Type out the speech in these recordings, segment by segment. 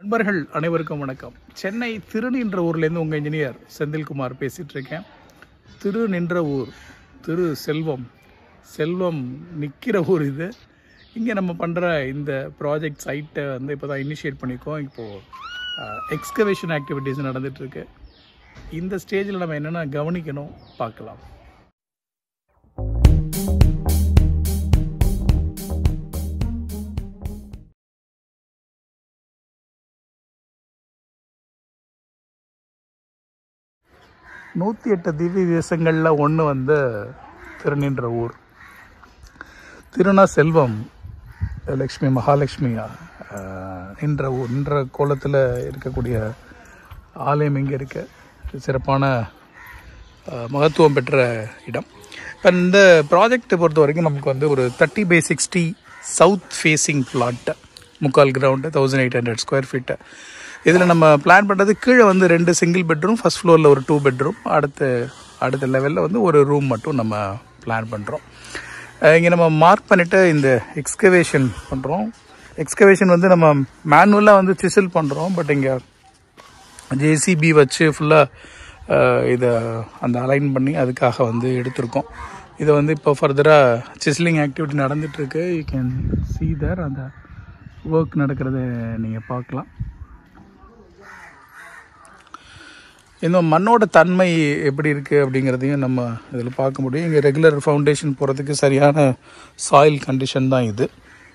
நண்பர்கள் அனைவருக்கும் வணக்கம் சென்னை திருநின்ற ஊர்லேருந்து உங்கள் இன்ஜினியர் செந்தில்குமார் பேசிகிட்டு இருக்கேன் திரு நின்ற ஊர் திரு செல்வம் செல்வம் நிற்கிற ஊர் இது இங்கே நம்ம பண்ணுற இந்த ப்ராஜெக்ட் சைட்டை வந்து இப்போ தான் இனிஷியேட் பண்ணியிருக்கோம் இப்போது எக்ஸ்கவேஷன் ஆக்டிவிட்டீஸ் நடந்துகிட்ருக்கு இந்த ஸ்டேஜில் நம்ம என்னென்ன கவனிக்கணும் பார்க்கலாம் நூற்றி எட்டு திவ்ய தேசங்களில் ஒன்று வந்து திருநின்ற ஊர் திருநா செல்வம் லக்ஷ்மி மகாலட்சுமி அஹ், நின்ற ஊர் நின்ற கோலத்தில் இருக்கக்கூடிய ஆலயம் இங்கே இருக்கு சிறப்பான அஹ், மகத்துவம் பெற்ற இடம் இப்போ இந்த ப்ராஜெக்ட்டை பொறுத்த வரைக்கும் நமக்கு வந்து ஒரு thirty by sixty south facing plot முக்கால் ground thousand eight hundred square feet இதில் நம்ம பிளான் பண்ணுறது கீழே வந்து ரெண்டு சிங்கிள் பெட்ரூம் ஃபர்ஸ்ட் ஃப்ளோரில் ஒரு டூ பெட்ரூம் அடுத்து அடுத்த லெவலில் வந்து ஒரு ரூம் மட்டும் நம்ம பிளான் பண்ணுறோம் இங்கே நம்ம மார்க் பண்ணிவிட்டு இந்த எக்ஸ்கவேஷன் பண்ணுறோம் எக்ஸ்கவேஷன் வந்து நம்ம மேனுவலாக வந்து சிசில் பண்ணுறோம் பட் இங்கே ஜேசிபி வச்சு ஃபுல்லாக இதை அந்த அலைன் பண்ணி அதுக்காக வந்து எடுத்திருக்கோம் இதை வந்து இப்போ ஃபர்தராக சிஸ்லிங் ஆக்டிவிட்டி நடந்துகிட்ருக்கு யூ கேன் see there அந்த ஒர்க் நடக்கிறத நீங்கள் பார்க்கலாம் இந்த மண்ணோட தன்மை எப்படி இருக்குது அப்படிங்கிறதையும் நம்ம இதில் பார்க்க முடியும் இங்கே ரெகுலர் ஃபவுண்டேஷன் போகிறதுக்கு சரியான சாயில் கண்டிஷன் தான் இது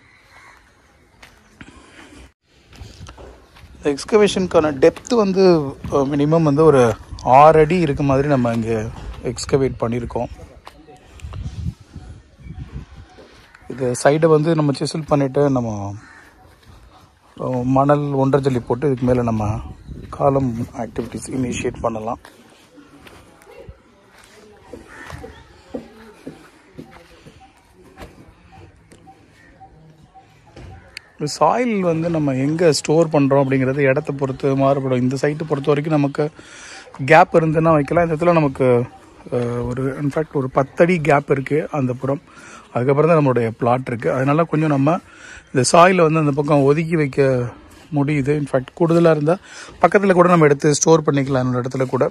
எக்ஸ்கவேஷனுக்கான டெப்த் வந்து மினிமம் வந்து ஒரு ஆறு அடி இருக்க மாதிரி நம்ம இங்கே எக்ஸ்கவேட் பண்ணியிருக்கோம் இது சைடை வந்து நம்ம சிசில் பண்ணிவிட்டு நம்ம அஹ், மணல் ஒன்றரை ஜல்லி போட்டு இதுக்கு மேலே நம்ம காலம் ஆக்டிவிட்டிஸ் இனிஷியேட் பண்ணலாம் சாயில் வந்து நம்ம எங்கே ஸ்டோர் பண்ணுறோம் அப்படிங்கிறது இடத்த பொறுத்து மாறுபடும் இந்த சைட்டை பொறுத்த வரைக்கும் நமக்கு கேப் இருந்துன்னா வைக்கலாம் இந்த இடத்துல நமக்கு அஹ், ஒரு இன்ஃபேக்ட் ஒரு பத்தடி கேப் இருக்குது அந்த புறம் அதுக்கப்புறம் தான் நம்மளுடைய பிளாட் இருக்குது அதனால கொஞ்சம் நம்ம இந்த சாயிலை வந்து அந்த பக்கம் ஒதுக்கி வைக்க முடியுது இன்ஃபேக்ட் கூடுதலாக இருந்தால் பக்கத்தில் கூட நம்ம எடுத்து ஸ்டோர் பண்ணிக்கலாம் என்னோட இடத்துல கூட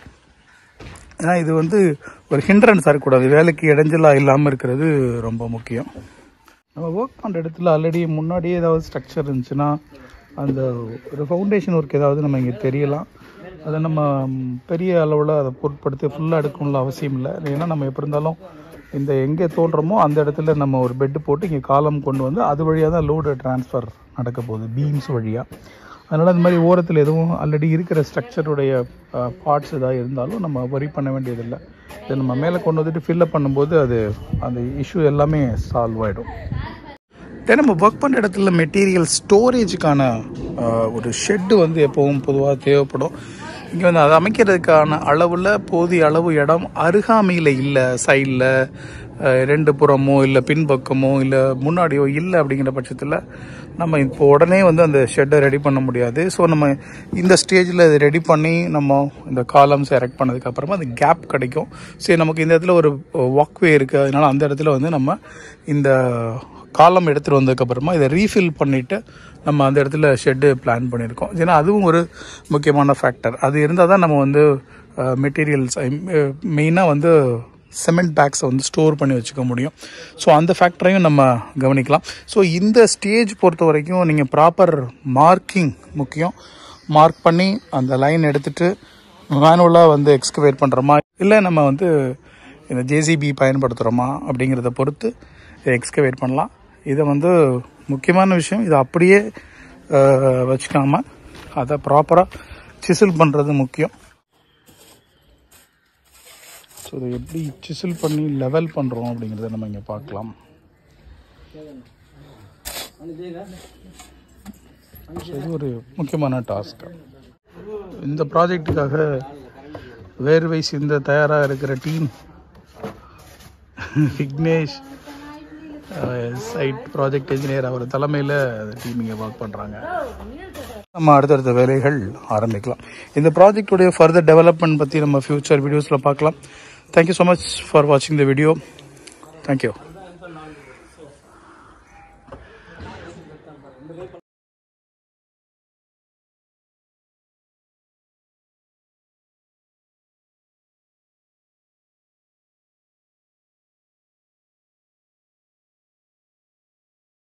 ஏன்னா இது வந்து ஒரு ஹிண்ட்ரன்ஸ் இருக்கக்கூடாது வேலைக்கு இடைஞ்சலாக இல்லாமல் இருக்கிறது ரொம்ப முக்கியம் நம்ம ஒர்க் பண்ணுற இடத்துல ஆல்ரெடி முன்னாடியே ஏதாவது ஸ்ட்ரக்சர் இருந்துச்சுன்னா அந்த ஒரு ஃபவுண்டேஷன் ஒர்க் ஏதாவது நம்ம இங்கே தெரியலாம் அதை நம்ம ம், பெரிய அளவில் அதை பொருட்படுத்தி ஃபுல்லாக எடுக்கணும்ல அவசியம் இல்லை ஏன்னா நம்ம எப்படி இருந்தாலும் இந்த எங்கே தோன்றமோ அந்த இடத்துல நம்ம ஒரு பெட்டு போட்டு இங்கே காலம் கொண்டு வந்து அது வழியாக தான் லோடு ட்ரான்ஸ்ஃபர் நடக்க போகுது பீம்ஸ் வழியாக அதனால் இந்த மாதிரி ஓரத்தில் எதுவும் ஆல்ரெடி இருக்கிற ஸ்ட்ரக்சருடைய பார்ட்ஸ் ஏதாவது இருந்தாலும் நம்ம வரி பண்ண வேண்டியதில்லை இதை நம்ம மேலே கொண்டு வந்துட்டு ஃபில்லப் பண்ணும்போது அது அந்த இஷ்யூ எல்லாமே சால்வ் ஆகிடும் தென் நம்ம ஒர்க் பண்ணுற இடத்துல மெட்டீரியல் ஸ்டோரேஜுக்கான ஒரு ஷெட்டு வந்து எப்போவும் பொதுவாக தேவைப்படும் இங்கே வந்து அதை அமைக்கிறதுக்கான அளவில் போதிய அளவு இடம் அருகாமையில் இல்லை சைடில் ரெண்டு புறமோ இல்லை பின்பக்கமோ இல்லை முன்னாடியோ இல்லை அப்படிங்கிற பட்சத்தில் நம்ம இப்போ உடனே வந்து அந்த ஷெட்டை ரெடி பண்ண முடியாது ஸோ நம்ம இந்த ஸ்டேஜில் இதை ரெடி பண்ணி நம்ம இந்த காலம்ஸ் எரெக்ட் பண்ணதுக்கு அப்புறமா அந்த கேப் கிடைக்கும் சரி நமக்கு இந்த இடத்துல ஒரு வாக்வே இருக்குது அதனால அந்த இடத்துல வந்து நம்ம இந்த காலம் எடுத்துகிட்டு வந்ததுக்கப்புறமா இதை ரீஃபில் பண்ணிவிட்டு நம்ம அந்த இடத்துல ஷெட்டு பிளான் பண்ணியிருக்கோம் ஏன்னா அதுவும் ஒரு முக்கியமான ஃபேக்டர் அது இருந்தால் தான் நம்ம வந்து மெட்டீரியல்ஸ் மெயினாக வந்து சிமெண்ட் பேக்ஸை வந்து ஸ்டோர் பண்ணி வச்சுக்க முடியும் ஸோ அந்த ஃபேக்டரையும் நம்ம கவனிக்கலாம் ஸோ இந்த ஸ்டேஜ் பொறுத்த வரைக்கும் நீங்கள் ப்ராப்பர் மார்க்கிங் முக்கியம் மார்க் பண்ணி அந்த லைன் எடுத்துட்டு மேனுவலாக வந்து எக்ஸ்கவேட் பண்ணுறோமா இல்லை நம்ம வந்து இந்த ஜேசிபி பயன்படுத்துகிறோமா அப்படிங்கிறத பொறுத்து எக்ஸ்கவேட் பண்ணலாம் இதை வந்து முக்கியமான விஷயம் இதை அப்படியே அஹ், வச்சுக்காம அதை ப்ராப்பராக சிசில் பண்ணுறது முக்கியம் ஸோ இதை எப்படி சிசில் பண்ணி லெவல் பண்ணுறோம் அப்படிங்கிறத நம்ம இங்கே பார்க்கலாம் So, இது ஒரு முக்கியமான டாஸ்க் இந்த ப்ராஜெக்ட்டுக்காக வேர்வை சிந்த தயாராக இருக்கிற team Vignesh site project engineer அவர் தலைமையில் அந்த டீம் இங்கே ஒர்க் பண்ணுறாங்க நம்ம அடுத்தடுத்த வேலைகள் ஆரம்பிக்கலாம் இந்த ப்ராஜெக்டுடைய ஃபர்தர் டெவலப்மெண்ட் பற்றி நம்ம ஃப்யூச்சர் வீடியோஸில் பார்க்கலாம் தேங்க்யூ ஸோ மச் ஃபார் வாட்சிங் த வீடியோ தேங்க்யூ